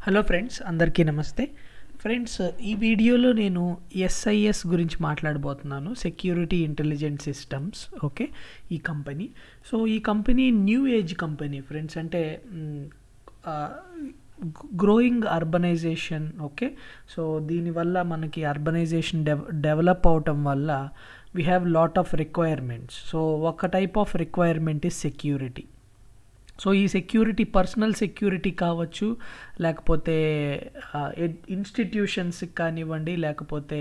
hello friends అందరికీ నమస్తే friends ఈ వీడియోలో నేను ఎస్ఐఎస్ గురించి మాట్లాడబోతున్నాను సెక్యూరిటీ ఇంటెలిజెంట్ సిస్టమ్స్ ఓకే ఈ కంపెనీ సో ఈ company new age company friends అంటే గ్రోయింగ్ అర్బనైజేషన్ ఓకే సో దీనివల్ల మనకి అర్బనైజేషన్ డెవ డెవలప్ అవటం వల్ల we have lot of requirements so ఒక type of requirement is security so ఈ సెక్యూరిటీ పర్సనల్ సెక్యూరిటీ కావచ్చు లేకపోతే ఇన్స్టిట్యూషన్స్కి కానివ్వండి లేకపోతే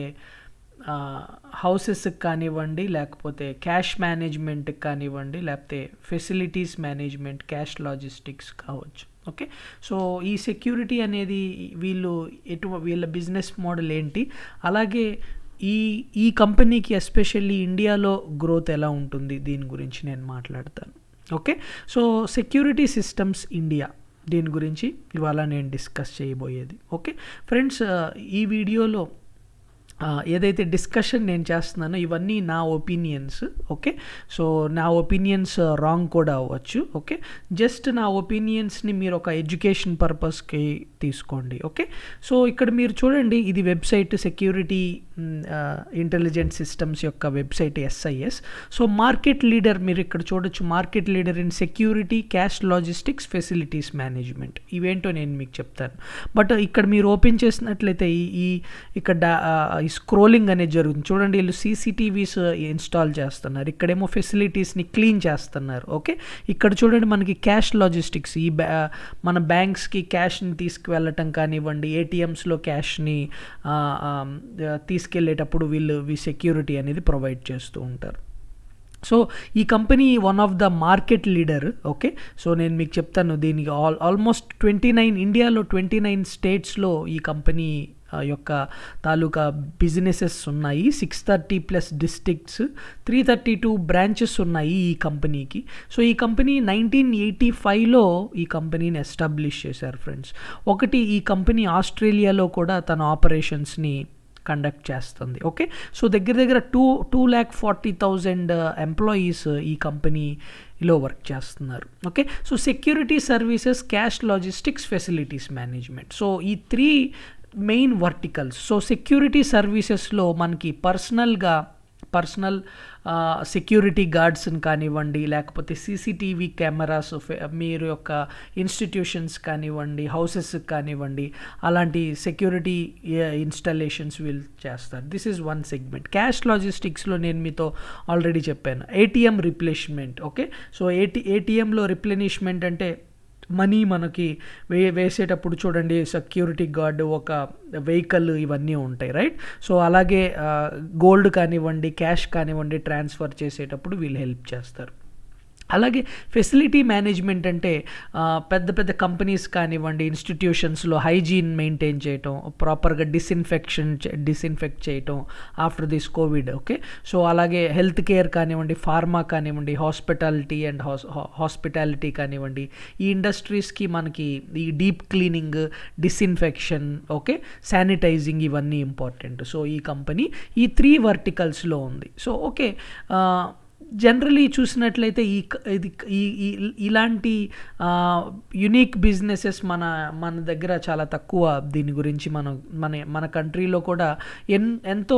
హౌసెస్కి కానివ్వండి లేకపోతే క్యాష్ మేనేజ్మెంట్కి కానివ్వండి లేకపోతే ఫెసిలిటీస్ మేనేజ్మెంట్ క్యాష్ లాజిస్టిక్స్ కావచ్చు ఓకే సో ఈ సెక్యూరిటీ అనేది వీళ్ళు ఎటు వీళ్ళ బిజినెస్ మోడల్ ఏంటి అలాగే ఈ ఈ కంపెనీకి ఎస్పెషల్లీ ఇండియాలో గ్రోత్ ఎలా ఉంటుంది దీని గురించి నేను మాట్లాడతాను okay so security systems India దీని గురించి ఇవాళ నేను డిస్కస్ చేయబోయేది ఓకే ఫ్రెండ్స్ ఈ వీడియోలో ఏదైతే డిస్కషన్ నేను చేస్తున్నానో ఇవన్నీ నా ఒపీనియన్స్ ఓకే సో నా ఒపీనియన్స్ రాంగ్ కూడా అవ్వచ్చు ఓకే జస్ట్ నా ఒపీనియన్స్ని మీరు ఒక ఎడ్యుకేషన్ పర్పస్కి తీసుకోండి ఓకే సో ఇక్కడ మీరు చూడండి ఇది వెబ్సైట్ సెక్యూరిటీ ఇంటెలిజెంట్ సిస్టమ్స్ యొక్క website SIS so market leader మీరు ఇక్కడ చూడొచ్చు market leader in security cash logistics facilities management ఇవేంటో నేను మీకు చెప్తాను బట్ ఇక్కడ మీరు ఓపెన్ చేసినట్లయితే ఈ ఈ ఇక్కడ ఈ స్క్రోలింగ్ అనేది జరుగుతుంది చూడండి వీళ్ళు సీసీటీవీస్ ఇన్స్టాల్ చేస్తున్నారు ఇక్కడేమో ఫెసిలిటీస్ని క్లీన్ చేస్తున్నారు ఓకే ఇక్కడ చూడండి మనకి క్యాష్ లాజిస్టిక్స్ ఈ బ్యా మన బ్యాంక్స్కి క్యాష్ని తీసుకువెళ్ళటం కానివ్వండి ఏటీఎమ్స్లో క్యాష్ని తీసుకెళ్ళేటప్పుడు వీళ్ళు వీ సెక్యూరిటీ అనేది ప్రొవైడ్ చేస్తూ ఉంటారు సో ఈ company one of the market leader okay so నేను మీకు చెప్తాను దీనికి ఆల్ ఆల్మోస్ట్ ట్వంటీ నైన్ ఇండియాలో ట్వంటీ నైన్ స్టేట్స్లో ఈ కంపెనీ యొక్క తాలూకా బిజినెసెస్ ఉన్నాయి six thirty plus districts three thirty two branches ఉన్నాయి ఈ కంపెనీకి సో ఈ కంపెనీ నైన్టీన్ ఎయిటీ ఫైవ్లో ఈ కంపెనీని ఎస్టాబ్లిష్ చేశారు ఫ్రెండ్స్ ఒకటి ఈ కంపెనీ ఆస్ట్రేలియాలో కూడా తన ఆపరేషన్స్ని కండక్ట్ చేస్తుంది ఓకే సో దగ్గర దగ్గర two two lakh forty thousand employees ఈ కంపెనీలో వర్క్ చేస్తున్నారు okay so security services cash logistics facilities management so ఈ three main verticals so security సర్వీసెస్లో మనకి పర్సనల్గా పర్సనల్ సెక్యూరిటీ గార్డ్స్ని కానివ్వండి లేకపోతే సీసీటీవీ కెమెరాస్ మీరు యొక్క ఇన్స్టిట్యూషన్స్ కానివ్వండి హౌసెస్ కానివ్వండి అలాంటి సెక్యూరిటీ ఇన్స్టాలేషన్స్ వీల్ చేస్తారు this is one segment cash లాజిస్టిక్స్లో నేను మీతో ఆల్రెడీ చెప్పాను ఏటీఎం రిప్లేస్మెంట్ ఓకే సో ఏటీ ఏటీఎంలో రిప్లెనిష్మెంట్ అంటే మనీ మనకి వే వేసేటప్పుడు చూడండి సెక్యూరిటీ గార్డ్ ఒక వెహికల్ ఇవన్నీ ఉంటాయి రైట్ సో అలాగే గోల్డ్ కానివ్వండి క్యాష్ కానివ్వండి ట్రాన్స్ఫర్ చేసేటప్పుడు వీళ్ళు హెల్ప్ చేస్తారు అలాగే ఫెసిలిటీ మేనేజ్మెంట్ అంటే పెద్ద పెద్ద కంపెనీస్ కానివ్వండి ఇన్స్టిట్యూషన్స్లో హైజీన్ మెయింటైన్ చేయటం ప్రాపర్గా డిస్ఇన్ఫెక్షన్ డిస్ఇన్ఫెక్ట్ చేయటం after this covid okay so అలాగే హెల్త్ కేర్ కానివ్వండి ఫార్మా కానివ్వండి హాస్పిటాలిటీ అండ్ హాస్పిటాలిటీ కానివ్వండి ఈ ఇండస్ట్రీస్కి మనకి ఈ deep cleaning disinfection okay sanitising ఇవన్నీ ఇంపార్టెంట్ సో ఈ కంపెనీ ఈ త్రీ వర్టికల్స్లో ఉంది సో ఓకే జనరలీ చూసినట్లయితే ఈ ఇది ఈ ఇలాంటి యునిక్ బిజినెసెస్ మన మన దగ్గర చాలా తక్కువ దీని గురించి మనం మన మన కంట్రీలో కూడా ఎన్ ఎంతో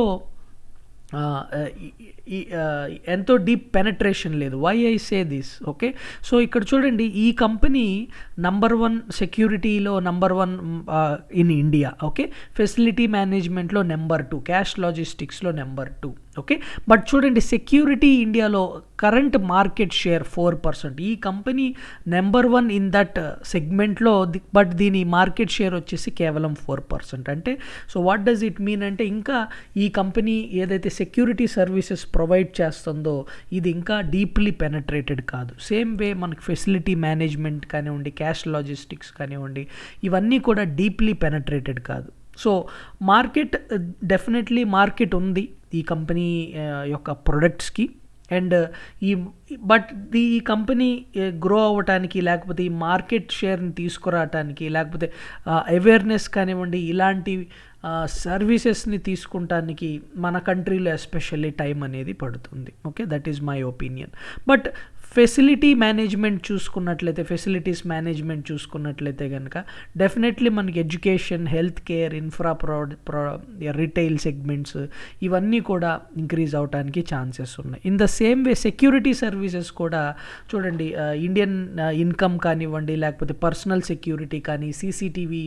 ఎంతో డీప్ పెనట్రేషన్ లేదు why I say this okay so ఇక్కడ చూడండి ఈ కంపెనీ నంబర్ వన్ సెక్యూరిటీలో number one in India okay facility మేనేజ్మెంట్లో నెంబర్ టూ క్యాష్ లాజిస్టిక్స్లో నెంబర్ టూ ఓకే బట్ చూడండి సెక్యూరిటీ ఇండియాలో current market share four percent ఈ company number one in that సెగ్మెంట్లో బట్ దీని మార్కెట్ షేర్ వచ్చేసి కేవలం ఫోర్ పర్సెంట్ అంటే so what does it mean అంటే ఇంకా ఈ కంపెనీ ఏదైతే సెక్యూరిటీ సర్వీసెస్ ప్రొవైడ్ చేస్తుందో ఇది ఇంకా డీప్లీ పెనట్రేటెడ్ కాదు సేమ్ వే మనకి ఫెసిలిటీ మేనేజ్మెంట్ కానివ్వండి క్యాష్ లాజిస్టిక్స్ కానివ్వండి ఇవన్నీ కూడా డీప్లీ పెనట్రేటెడ్ కాదు సో మార్కెట్ డెఫినెట్లీ మార్కెట్ ఉంది ఈ కంపెనీ యొక్క ప్రొడక్ట్స్కి అండ్ ఈ బట్ ఈ కంపెనీ గ్రో అవ్వటానికి లేకపోతే ఈ మార్కెట్ షేర్ని తీసుకురావటానికి లేకపోతే అవేర్నెస్ కానివ్వండి ఇలాంటి సర్వీసెస్ని తీసుకుంటానికి మన కంట్రీలో ఎస్పెషల్లీ టైం అనేది పడుతుంది okay that is my opinion but facility management చూసుకున్నట్లయితే ఫెసిలిటీస్ మేనేజ్మెంట్ చూసుకున్నట్లయితే కనుక డెఫినెట్లీ మనకి education health care infra pro pro retail segments ఇవన్నీ కూడా ఇంక్రీజ్ అవడానికి ఛాన్సెస్ ఉన్నాయి in the same way security services కూడా చూడండి ఇండియన్ ఇన్కమ్ కానివ్వండి లేకపోతే పర్సనల్ సెక్యూరిటీ కానీ సీసీటీవీ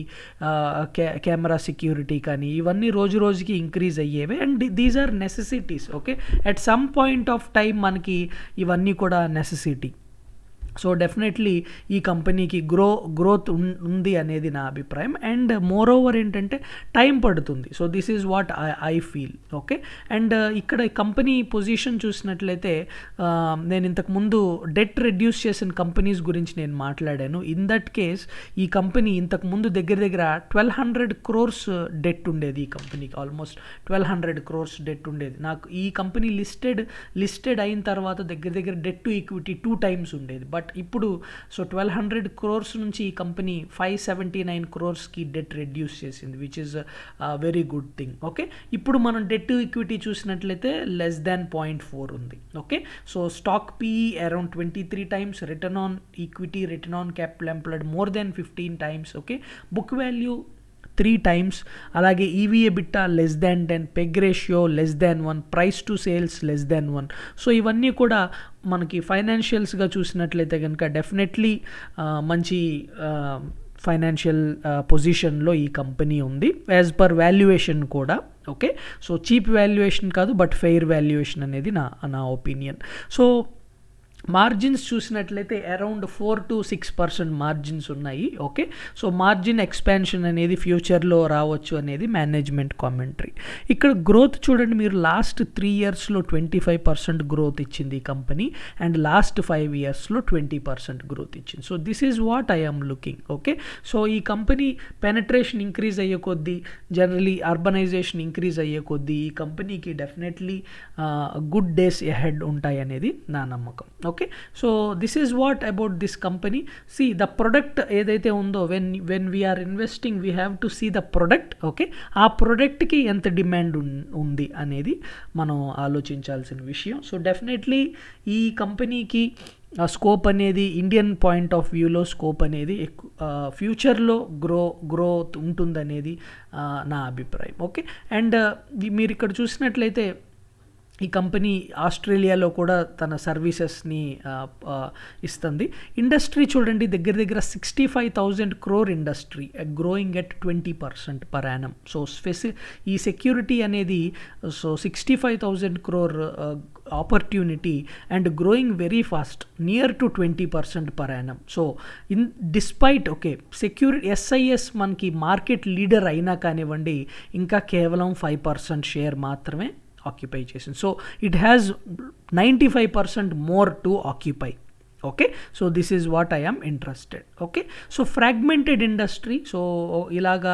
కెమెరా సెక్యూరిటీ కానీ ఇవన్నీ రోజు రోజుకి ఇంక్రీజ్ అయ్యేవి and these are necessities okay at some point of time మనకి ఇవన్నీ కూడా నెసెసిటీ సో డెఫినెట్లీ ఈ కంపెనీకి గ్రో గ్రోత్ ఉంది అనేది నా అభిప్రాయం అండ్ మోర్ ఓవర్ ఏంటంటే టైం పడుతుంది so this is what I I feel okay and ఇక్కడ కంపెనీ పొజిషన్ చూసినట్లయితే నేను ఇంతకు ముందు డెట్ రెడ్యూస్ చేసిన కంపెనీస్ గురించి నేను మాట్లాడాను ఇన్ దట్ కేస్ ఈ కంపెనీ ఇంతకు ముందు దగ్గర దగ్గర ట్వెల్వ్ హండ్రెడ్ క్రోర్స్ డెట్ ఉండేది ఈ కంపెనీకి almost twelve hundred crores debt ఉండేది నాకు ఈ కంపెనీ లిస్టెడ్ లిస్టెడ్ అయిన తర్వాత దగ్గర దగ్గర debt to equity two times ఉండేది బట్ ఇప్పుడు సో ట్వెల్వ్ హండ్రెడ్ క్రోర్స్ నుంచి ఈ కంపెనీ ఫైవ్ సెవెంటీ నైన్ క్రోర్స్కి డెట్ రెడ్యూస్ చేసింది which is very good thing okay ఇప్పుడు మనం డెట్ టు ఈక్విటీ చూసినట్లయితే లెస్ దాన్ పాయింట్ ఫోర్ ఉంది okay so stock PE around twenty three times return on equity return on capital employed more than fifteen times okay book value three times అలాగే EVA బిట్టా less than ten PEG ratio less than one price to sales less than one so ఇవన్నీ కూడా మనకి ఫైనాన్షియల్స్గా చూసినట్లయితే కనుక definitely మంచి financial పొజిషన్లో ఈ company ఉంది యాజ్ పర్ వాల్యుయేషన్ కూడా ఓకే సో చీప్ వాల్యుయేషన్ కాదు బట్ ఫెయిర్ వాల్యుయేషన్ అనేది నా నా ఒపీనియన్ సో మార్జిన్స్ చూసినట్లయితే around four to six percent margins ఉన్నాయి ఓకే సో మార్జిన్ ఎక్స్పాన్షన్ అనేది ఫ్యూచర్లో రావచ్చు అనేది మేనేజ్మెంట్ కామెంటరీ ఇక్కడ గ్రోత్ చూడండి మీరు లాస్ట్ త్రీ ఇయర్స్లో ట్వంటీ ఫైవ్ పర్సెంట్ గ్రోత్ ఇచ్చింది ఈ కంపెనీ అండ్ లాస్ట్ ఫైవ్ ఇయర్స్లో ట్వంటీ పర్సెంట్ గ్రోత్ ఇచ్చింది so this is what I am looking okay so ఈ కంపెనీ పెనట్రేషన్ ఇంక్రీజ్ అయ్యే కొద్దీ జనరలీ అర్బనైజేషన్ ఇంక్రీజ్ అయ్యే కొద్దీ ఈ కంపెనీకి డెఫినెట్లీ గుడ్ డేస్ ఎహెడ్ ఉంటాయి అనేది నా నమ్మకం okay so this is what about this company see the product ఏదైతే ఉందో when when we are investing we have to see the product okay ఆ ప్రొడక్ట్కి ఎంత డిమాండ్ ఉంది అనేది మనం ఆలోచించాల్సిన విషయం సో డెఫినెట్లీ ఈ కంపెనీకి స్కోప్ అనేది ఇండియన్ పాయింట్ ఆఫ్ వ్యూలో స్కోప్ అనేది ఎక్కువ ఫ్యూచర్లో గ్రో గ్రోత్ ఉంటుందనేది నా అభిప్రాయం ఓకే అండ్ మీరు ఇక్కడ చూసినట్లయితే ఈ కంపెనీ ఆస్ట్రేలియాలో కూడా తన సర్వీసెస్ని ఇస్తుంది ఇండస్ట్రీ చూడండి దగ్గర దగ్గర sixty five thousand crore industry growing at twenty percent per annum so స్పెసి ఈ సెక్యూరిటీ అనేది so sixty five thousand crore opportunity and growing very fast near to twenty percent per annum so in despite okay security SIS మనకి market leader అయినా కానివ్వండి ఇంకా కేవలం five percent share మాత్రమే occupy చేసింది so it has ninety five percent more to occupy okay so this is what I am interested okay so fragmented industry so ఇలాగా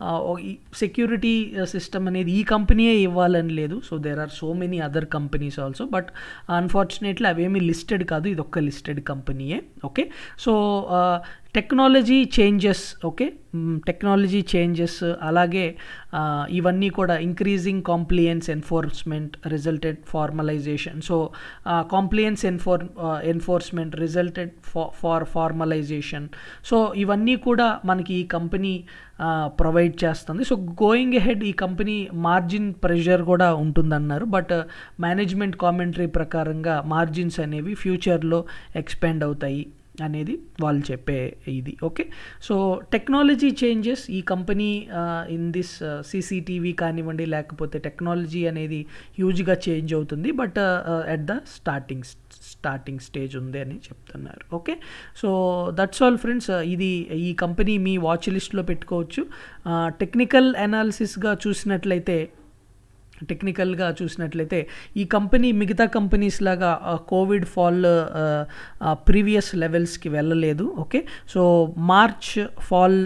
security system అనేది ఈ కంపెనీయే ఇవ్వాలని లేదు so there are so many other companies also but unfortunately అవేమీ listed కాదు ఇది ఒక్క లిస్టెడ్ కంపెనీయే okay so technology changes okay technology changes అలాగే ఇవన్నీ కూడా increasing compliance enforcement resulted formalization so compliance ఎన్ఫోర్ ఎన్ఫోర్స్మెంట్ రిజల్టెడ్ ఫార్ ఫార్మలైజేషన్ సో ఇవన్నీ కూడా మనకి ఈ కంపెనీ ప్రొవైడ్ చేస్తుంది సో గోయింగ్ హెడ్ ఈ కంపెనీ మార్జిన్ ప్రెషర్ కూడా ఉంటుందన్నారు బట్ మేనేజ్మెంట్ కామెంటరీ ప్రకారంగా మార్జిన్స్ అనేవి ఫ్యూచర్లో ఎక్స్పాండ్ అవుతాయి అనేది వాళ్ళు చెప్పే ఇది ఓకే సో టెక్నాలజీ చేంజెస్ ఈ కంపెనీ ఇన్ దిస్ సీసీటీవీ కానివ్వండి లేకపోతే టెక్నాలజీ అనేది హ్యూజ్గా చేంజ్ అవుతుంది but at the starting starting stage ఉంది అని చెప్తున్నారు okay so that's all friends ఇది ఈ కంపెనీ మీ వాచ్ లిస్ట్లో పెట్టుకోవచ్చు టెక్నికల్ అనాలిసిస్గా చూసినట్లయితే టెక్నికల్గా చూసినట్లయితే ఈ కంపెనీ మిగతా కంపెనీస్ లాగా కోవిడ్ ఫాల్ ప్రీవియస్ లెవెల్స్కి వెళ్ళలేదు okay so March fall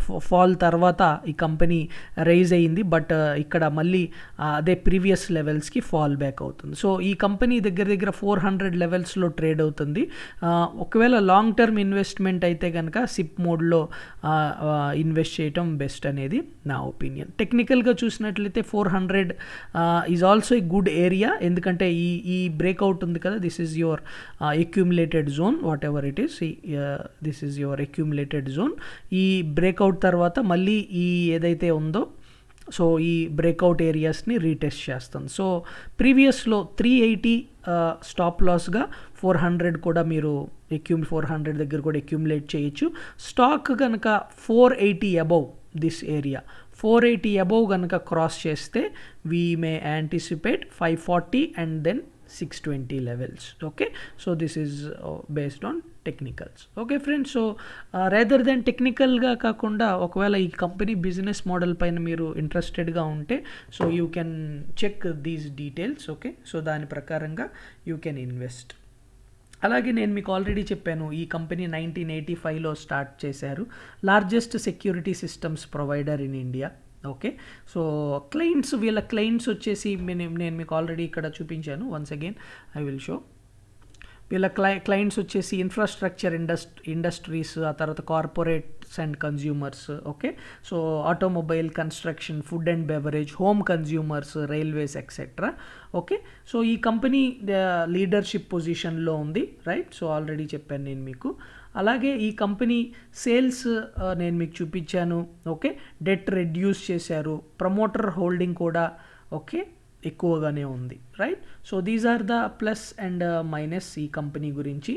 fall తర్వాత ఈ కంపెనీ రైజ్ అయ్యింది బట్ ఇక్కడ మళ్ళీ అదే ప్రీవియస్ లెవెల్స్కి ఫాల్ బ్యాక్ అవుతుంది సో ఈ కంపెనీ దగ్గర దగ్గర ఫోర్ హండ్రెడ్ లెవెల్స్లో ట్రేడ్ అవుతుంది ఒకవేళ లాంగ్ టర్మ్ ఇన్వెస్ట్మెంట్ అయితే కనుక సిప్ మోడ్లో ఇన్వెస్ట్ చేయటం బెస్ట్ అనేది నా ఒపీనియన్ టెక్నికల్గా చూసినట్లయితే four hundred is also a good area ఎందుకంటే ఈ ఈ బ్రేక్అవుట్ ఉంది కదా this is your accumulated zone whatever it is this is your accumulated zone ఈ బ్రేక్అవుట్ తర్వాత మళ్ళీ ఈ ఏదైతే ఉందో సో ఈ బ్రేక్అవుట్ ఏరియాస్ని రీటెస్ట్ చేస్తుంది సో ప్రీవియస్లో త్రీ ఎయిటీ స్టాప్ లాస్గా ఫోర్ హండ్రెడ్ కూడా మీరు ఎక్యూమ్ ఫోర్ హండ్రెడ్ దగ్గర కూడా ఎక్యూములేట్ చేయొచ్చు స్టాక్ కనుక four eighty above this area four eighty above కనుక క్రాస్ చేస్తే we may anticipate five forty and then six twenty levels okay so this is based on technicals okay friends so rather than టెక్నికల్గా కాకుండా ఒకవేళ ఈ company business model పైన మీరు ఇంట్రెస్టెడ్గా ఉంటే so you can check these details okay so దాని ప్రకారంగా యూ కెన్ ఇన్వెస్ట్ అలాగే నేను మీకు ఆల్రెడీ చెప్పాను ఈ కంపెనీ నైన్టీన్ ఎయిటీ ఫైవ్లో స్టార్ట్ చేశారు largest security systems provider in India okay so clients వీళ్ళ క్లయింట్స్ వచ్చేసి నేను నేను మీకు ఆల్రెడీ ఇక్కడ చూపించాను once again I will show వీళ్ళ క్లై క్లయింట్స్ వచ్చేసి ఇన్ఫ్రాస్ట్రక్చర్ ఇండస్ట్ ఇండస్ట్రీస్ ఆ తర్వాత corporates and consumers okay so automobile construction food and beverage home consumers railways etcetera okay so ఈ కంపెనీ లీడర్షిప్ పొజిషన్లో ఉంది రైట్ సో ఆల్రెడీ చెప్పాను నేను మీకు అలాగే ఈ కంపెనీ సేల్స్ నేను మీకు చూపించాను ఓకే డెట్ రెడ్యూస్ చేశారు ప్రమోటర్ హోల్డింగ్ కూడా ఓకే ఎక్కువగానే ఉంది right so these are the plus and minus ఈ కంపెనీ గురించి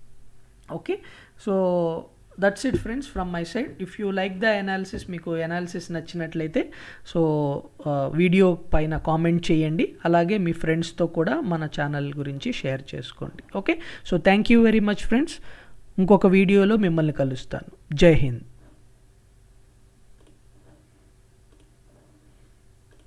okay so that's it friends from my side if you like the analysis మీకు అనాలిసిస్ నచ్చినట్లయితే సో వీడియో పైన comment చేయండి అలాగే మీ ఫ్రెండ్స్తో కూడా మన ఛానల్ గురించి షేర్ చేసుకోండి okay so thank you very much friends ఇంకొక వీడియోలో మిమ్మల్ని కలుస్తాను జై హింద్